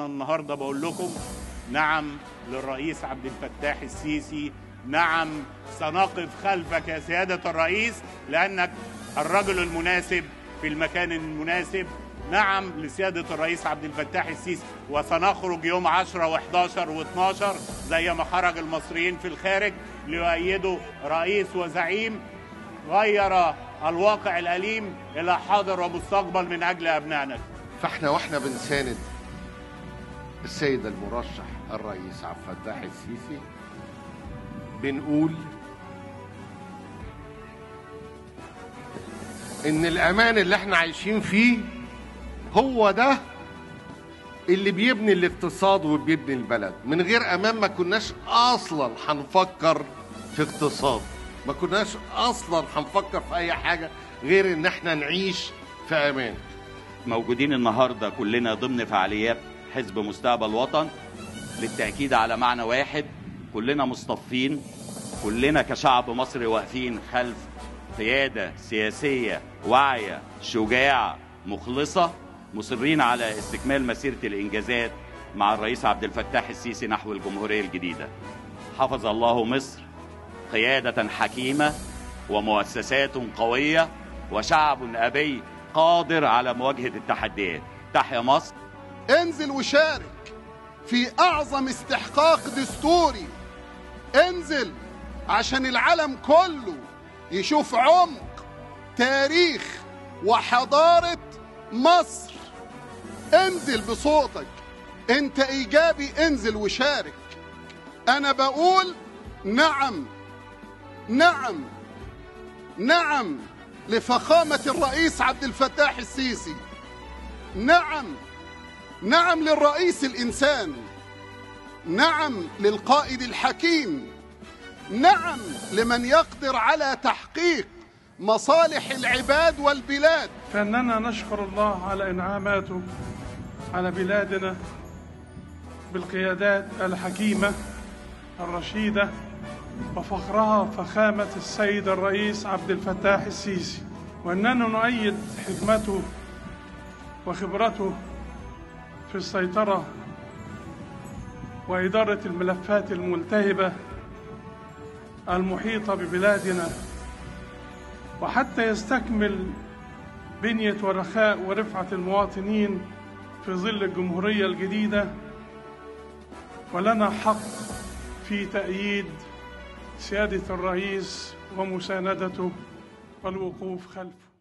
أنا النهاردة بقول لكم نعم للرئيس عبد الفتاح السيسي نعم سنقف خلفك يا سيادة الرئيس لأنك الرجل المناسب في المكان المناسب نعم لسيادة الرئيس عبد الفتاح السيسي وسنخرج يوم 10 و11 و12 زي ما خرج المصريين في الخارج ليؤيدوا رئيس وزعيم غير الواقع الأليم إلى حاضر ومستقبل من أجل أبنائنا فاحنا واحنا بنساند السيد المرشح الرئيس عبد الفتاح السيسي بنقول ان الامان اللي احنا عايشين فيه هو ده اللي بيبني الاقتصاد وبيبني البلد من غير امان ما كناش اصلا هنفكر في اقتصاد ما كناش اصلا هنفكر في اي حاجه غير ان احنا نعيش في امان موجودين النهارده كلنا ضمن فعاليات حزب مستقبل وطن للتأكيد على معنى واحد كلنا مصطفين كلنا كشعب مصري واقفين خلف قيادة سياسية واعية شجاعة مخلصة مصرين على استكمال مسيرة الإنجازات مع الرئيس عبد الفتاح السيسي نحو الجمهورية الجديدة حفظ الله مصر قيادة حكيمة ومؤسسات قوية وشعب أبي قادر على مواجهة التحديات تحيا مصر انزل وشارك في اعظم استحقاق دستوري انزل عشان العالم كله يشوف عمق تاريخ وحضارة مصر انزل بصوتك انت ايجابي انزل وشارك انا بقول نعم نعم نعم لفخامة الرئيس عبد الفتاح السيسي نعم نعم للرئيس الإنسان نعم للقائد الحكيم نعم لمن يقدر على تحقيق مصالح العباد والبلاد فإننا نشكر الله على إنعاماته على بلادنا بالقيادات الحكيمة الرشيدة وفخرها فخامة السيد الرئيس عبد الفتاح السيسي وأننا نؤيد حكمته وخبرته في السيطرة وإدارة الملفات الملتهبة المحيطة ببلادنا وحتى يستكمل بنية ورخاء ورفعة المواطنين في ظل الجمهورية الجديدة ولنا حق في تأييد سيادة الرئيس ومساندته والوقوف خلفه